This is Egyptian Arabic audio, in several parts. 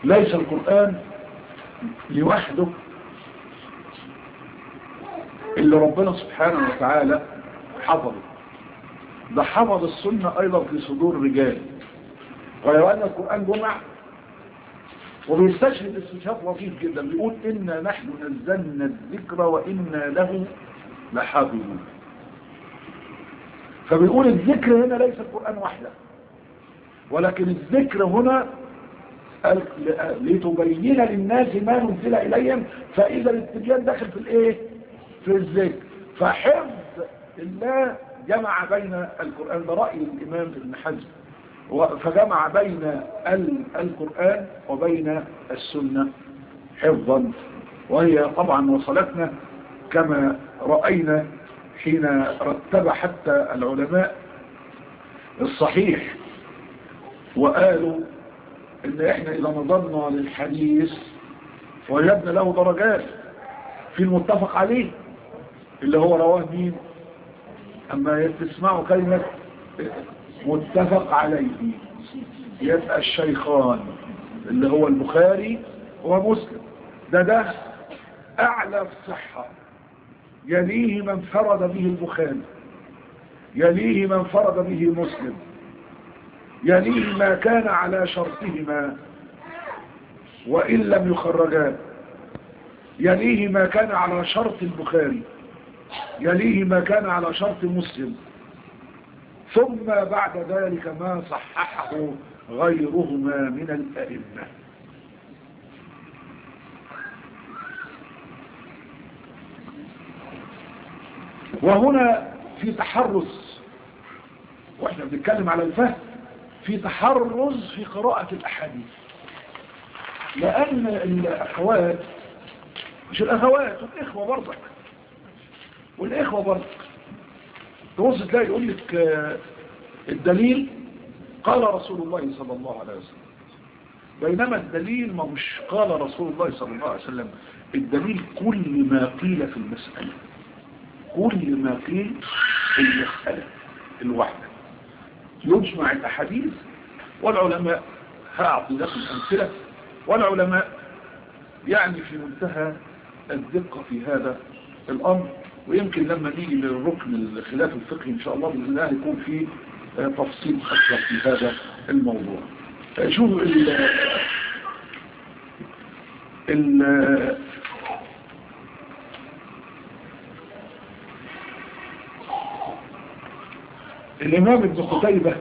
ليس القرآن لوحده اللي ربنا سبحانه وتعالى حفظه ده حفظ السنة أيضا في صدور الرجال ولو أن القرآن جمع وبيستشهد استشهاد لطيف جدا بيقول إنا نحن نزلنا الذكر وإنا له لحافظون فبيقول الذكر هنا ليس القرآن وحده ولكن الذكر هنا لتبين للناس ما نزل إليهم فإذا الاتبيان داخل في الإيه في الذكر فحفظ الله جمع بين القرآن ده رأي الإمام ابن حزم فجمع بين القرآن وبين السنة حفظا وهي طبعا وصلتنا كما رأينا حين رتب حتى العلماء الصحيح وقالوا ان احنا اذا نظرنا للحديث وجدنا له درجات في المتفق عليه اللي هو رواه مين اما تسمعوا كلمة متفق عليه يبقى الشيخان اللي هو البخاري ومسلم ده ده اعلى الصحة يليه من فرد به البخاري يليه من فرد به مسلم يليه ما كان على شرطهما وإن لم يخرجان يليه ما كان على شرط البخاري يليه ما كان على شرط مسلم ثم بعد ذلك ما صححه غيرهما من الأئمة وهنا في تحرز واحنا بنتكلم على الفهم في تحرز في قراءة الأحاديث لأن الأخوات مش الأخوات والإخوة برضك والإخوة برضك تبص تلاقي يقول لك الدليل قال رسول الله صلى الله عليه وسلم بينما الدليل ما مش قال رسول الله صلى الله عليه وسلم الدليل كل ما قيل في المسألة كل ما قيل في المسألة الواحدة يجمع الأحاديث والعلماء هأعطي لكم أمثلة والعلماء يعني في منتهى الدقة في هذا الأمر ويمكن لما نيجي للركن الخلاف الفقهي إن شاء الله بإذن الله يكون في تفصيل أكثر في هذا الموضوع شوفوا ال ال الإمام ابن قتيبة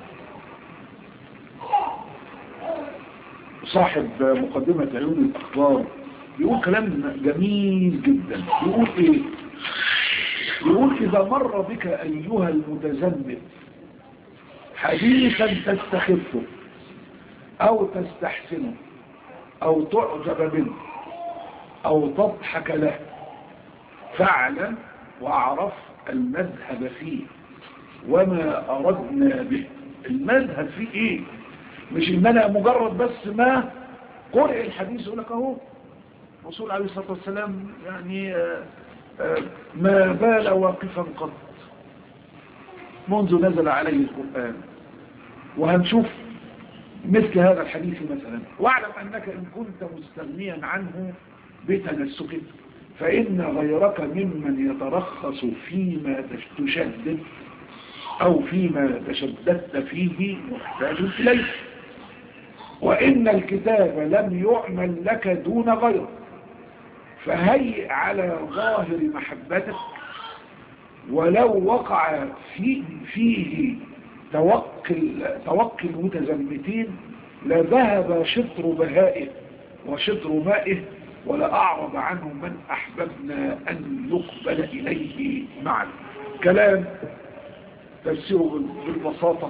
صاحب مقدمة عيون الأخبار يقول كلام جميل جدا يقول إيه يقول إذا مر بك أيها المتزمت حديثا تستخفه أو تستحسنه أو تعجب منه أو تضحك له فاعلم واعرف المذهب فيه وما أردنا به المذهب فيه إيه مش إن أنا مجرد بس ما قرئ الحديث يقول لك أهو الرسول عليه الصلاة والسلام يعني آآ آآ ما بال واقفا قط منذ نزل عليه القرآن وهنشوف مثل هذا الحديث مثلا واعلم أنك إن كنت مستغنيا عنه بتنسك فإن غيرك ممن يترخص فيما تشدد أو فيما تشددت فيه محتاج إليه وإن الكتاب لم يعمل لك دون غيره فهيئ على ظاهر محبتك ولو وقع فيه, فيه توقي, توقي المتزمتين لذهب شطر بهائه وشطر مائه ولأعرض عنه من أحببنا أن يقبل إليه معا كلام تفسيره بالبساطة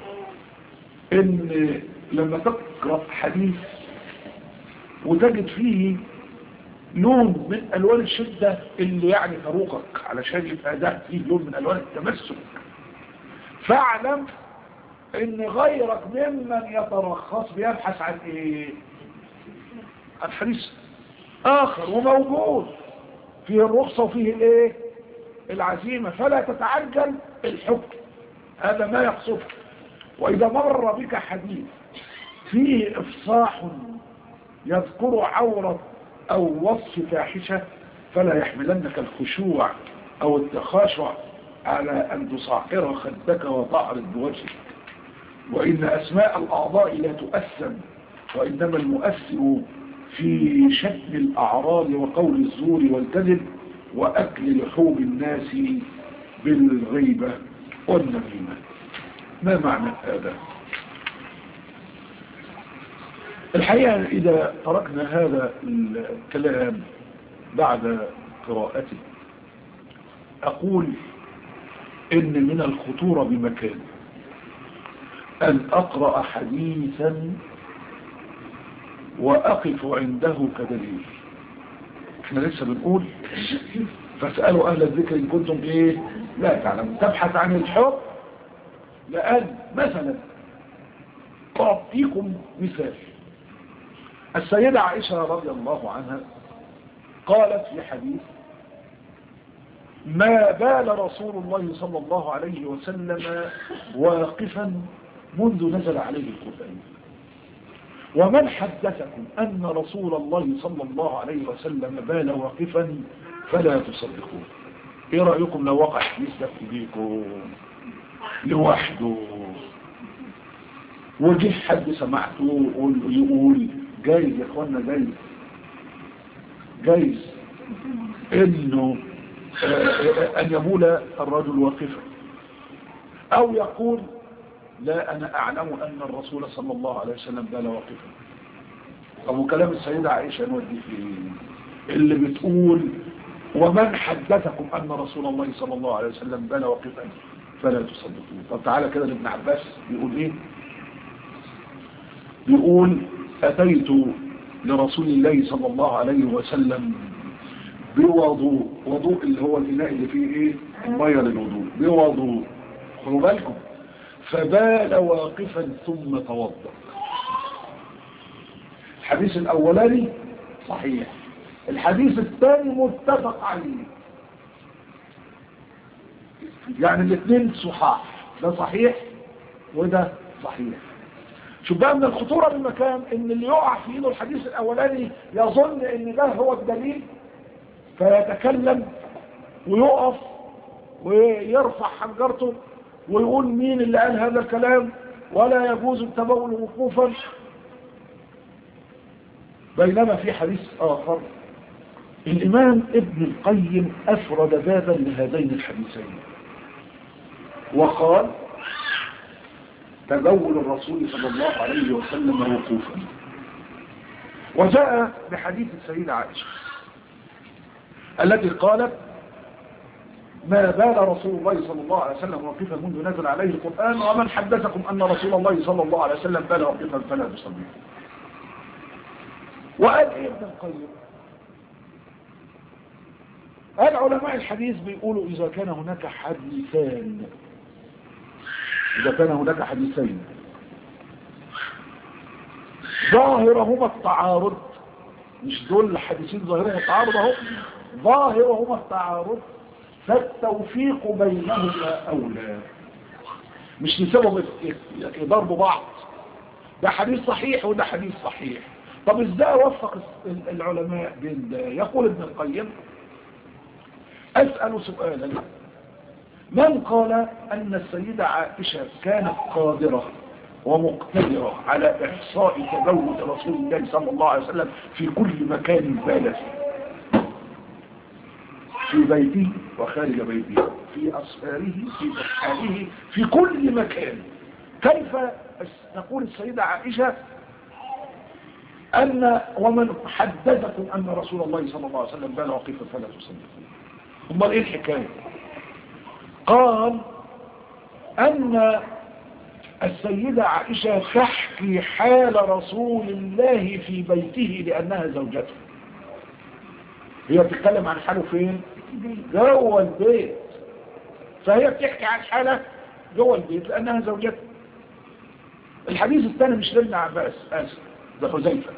ان لما تقرأ حديث وتجد فيه لون من الوان الشدة اللي يعني تروقك علشان يبقى ده فيه لون من الوان التمسك فاعلم ان غيرك ممن يترخص بيبحث عن ايه عن حديث اخر وموجود فيه الرخصة وفيه الايه العزيمة فلا تتعجل الحكم هذا ما يقصده وإذا مر بك حديث فيه إفصاح يذكر عورة أو وصف فاحشة فلا يحملنك الخشوع أو التخاشع على أن تصعر خدك وتعرض بوجهك وإن أسماء الأعضاء لا تؤثم وإنما المؤثر في شتم الأعراض وقول الزور والكذب وأكل لحوم الناس بالغيبة والنميمة ما معنى هذا الحقيقة إذا تركنا هذا الكلام بعد قراءته أقول إن من الخطورة بمكان أن أقرأ حديثا وأقف عنده كدليل احنا لسه بنقول فاسألوا أهل الذكر إن كنتم إيه لا تعلم تبحث عن الحب لأن مثلا أعطيكم مثال السيدة عائشة رضي الله عنها قالت في حديث ما بال رسول الله صلى الله عليه وسلم واقفا منذ نزل عليه القرآن ومن حدثكم أن رسول الله صلى الله عليه وسلم بال واقفا فلا تصدقوه ايه رأيكم لو وقع حديث ده في ايديكم لوحده وجه حد سمعته يقول جايز يا اخوانا جايز جايز انه ان يبول الرجل واقفا او يقول لا انا اعلم ان الرسول صلى الله عليه وسلم بال واقفا ابو كلام السيدة عائشة نودي فيه اللي بتقول ومن حدثكم ان رسول الله صلى الله عليه وسلم بال واقفا فلا تصدقوه طب تعالى كده لابن عباس بيقول ايه بيقول اتيت لرسول الله صلى الله عليه وسلم بوضوء وضوء اللي هو الإناء اللي فيه ايه مية للوضوء بوضوء خلوا بالكم فبال واقفا ثم توضا الحديث الأولاني صحيح الحديث الثاني متفق عليه يعني الاثنين صحاح ده صحيح وده صحيح شوف بقى من الخطورة بالمكان ان اللي يقع في ايده الحديث الاولاني يظن ان ده هو الدليل فيتكلم ويقف ويرفع حنجرته ويقول مين اللي قال هذا الكلام ولا يجوز التبول وقوفا بينما في حديث آخر الإمام ابن القيم أفرد بابا لهذين الحديثين وقال تبول الرسول صلى الله عليه وسلم وقوفا وجاء بحديث السيدة عائشة التي قالت ما بال رسول الله صلى الله عليه وسلم واقفا منذ نزل عليه القرآن ومن حدثكم أن رسول الله صلى الله عليه وسلم بال واقفا فلا تصلي وقال ايه ابن القيم قال علماء الحديث بيقولوا إذا كان هناك حديثان إذا كان هناك حديثين ظاهرهما التعارض مش دول الحديثين ظاهرهما التعارض اهو ظاهرهما التعارض فالتوفيق بينهما أولى مش نسبهم يضربوا بعض ده حديث صحيح وده حديث صحيح طب ازاي وفق العلماء بين ده يقول ابن القيم أسأل سؤالا من قال أن السيدة عائشة كانت قادرة ومقتدرة على إحصاء تزوج رسول الله صلى الله عليه وسلم في كل مكان بالغ في بيته وخارج بيته في أسفاره في أسحاره في كل مكان كيف تقول السيدة عائشة أن ومن حدثكم أن رسول الله صلى الله عليه وسلم بال وقيفا فلا تصدقون امال ايه الحكاية قال أن السيدة عائشة تحكي حال رسول الله في بيته لأنها زوجته هي بتتكلم عن حاله فين جوه البيت فهي بتحكي عن حالة جوه البيت لأنها زوجته الحديث الثاني مش لابن عباس آسف ده حذيفة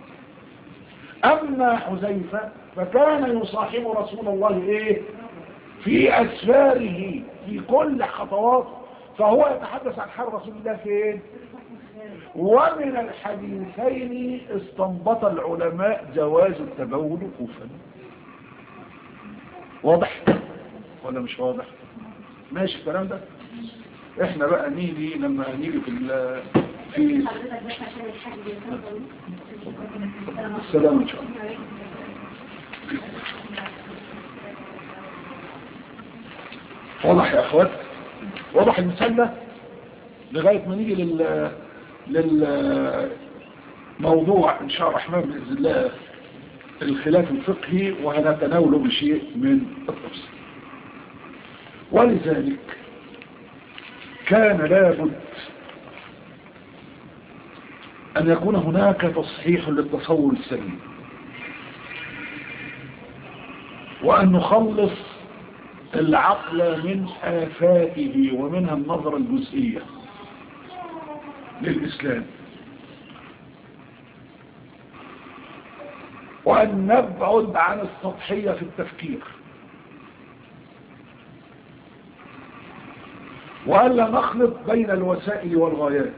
أما حذيفة فكان يصاحب رسول الله إيه في أسفاره في كل خطوات فهو يتحدث عن حال رسول الله فين ومن الحديثين استنبط العلماء جواز التبول وقوفا واضح ولا مش واضح ماشي الكلام ده احنا بقى نيجي لما نيجي في ال- في السلام ان شاء الله واضح يا اخوات واضح المثال ده لغايه ما نيجي لل للموضوع ان شاء الله الرحمن باذن الله الخلاف الفقهي وهنتناوله بشيء من التفصيل ولذلك كان لابد أن يكون هناك تصحيح للتصور السليم وأن نخلص العقل من آفاته ومنها النظرة الجزئية للإسلام وأن نبعد عن السطحية في التفكير وألا نخلط بين الوسائل والغايات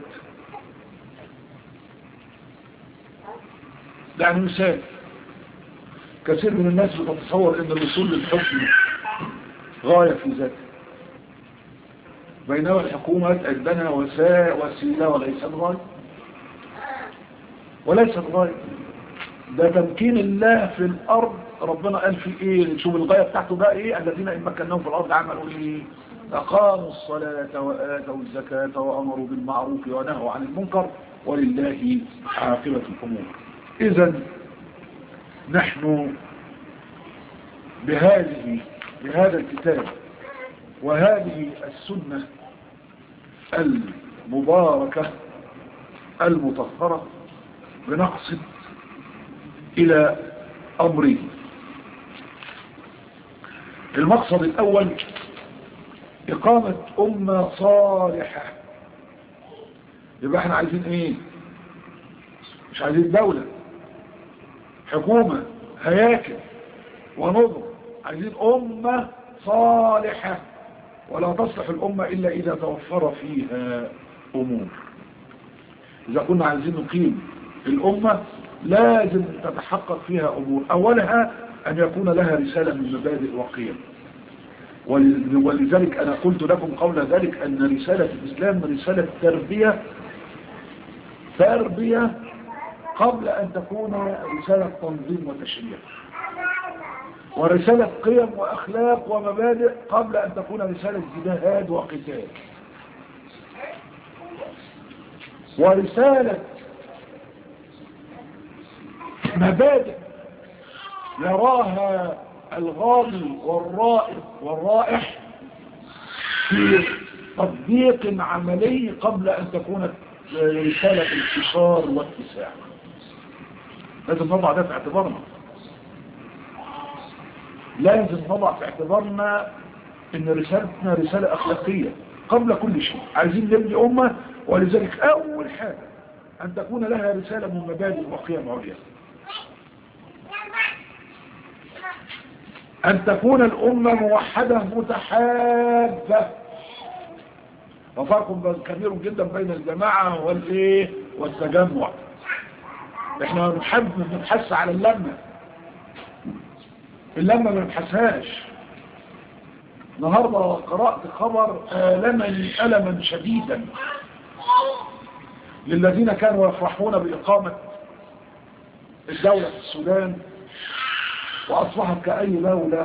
يعني مثال كثير من الناس بتتصور ان الوصول للحكم غاية في ذاته بينما الحكومة عندنا وسائل وسيلة وليست غاية وليست غاية ده تمكين الله في الأرض ربنا قال في إيه نشوف الغاية بتاعته ده إيه الذين إن مكناهم في الأرض عملوا إيه أقاموا الصلاة وآتوا الزكاة وأمروا بالمعروف ونهوا عن المنكر ولله عاقبة الأمور إذا نحن بهذه بهذا الكتاب وهذه السنة المباركة المطهرة بنقصد إلى أمرين المقصد الأول إقامة أمة صالحة يبقى احنا عايزين ايه مش عايزين دولة حكومة هياكل ونظم عايزين أمة صالحة ولا تصلح الأمة إلا إذا توفر فيها أمور إذا كنا عايزين نقيم الأمة لازم تتحقق فيها أمور أولها أن يكون لها رسالة من مبادئ وقيم ولذلك أنا قلت لكم قبل ذلك أن رسالة الإسلام رسالة تربية تربية قبل أن تكون رسالة تنظيم وتشريع ورسالة قيم وأخلاق ومبادئ قبل أن تكون رسالة جهاد وقتال ورسالة مبادئ يراها الغاضي والرائد والرائح في تطبيق عملي قبل أن تكون رسالة انتشار واتساع لازم نضع ده في اعتبارنا لازم نضع في اعتبارنا ان رسالتنا رسالة اخلاقية قبل كل شيء عايزين نبني امة ولذلك اول حاجة ان تكون لها رسالة من مبادئ وقيم عليا ان تكون الامة موحدة متحابة وفرق كبير جدا بين الجماعة والايه والتجمع احنا بنحب بنبحث على اللمة اللمة ما نبحثهاش النهاردة قرأت خبر آلمني ألما شديدا للذين كانوا يفرحون بإقامة الدولة في السودان وأصبحت كأي دولة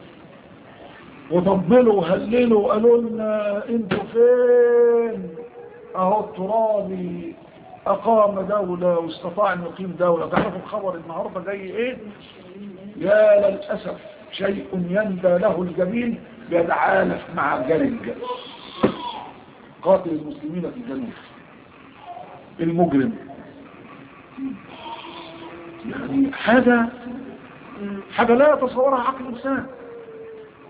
وطبلوا وهللوا وقالوا لنا انتوا فين اهو الترابي اقام دولة واستطاع ان يقيم دولة تعرفوا الخبر النهاردة جاي ايه يا للأسف شيء يندى له الجميل يتعالف مع جرج قاتل المسلمين في الجنوب المجرم يعني حاجة حاجة لا يتصورها عقل الإنسان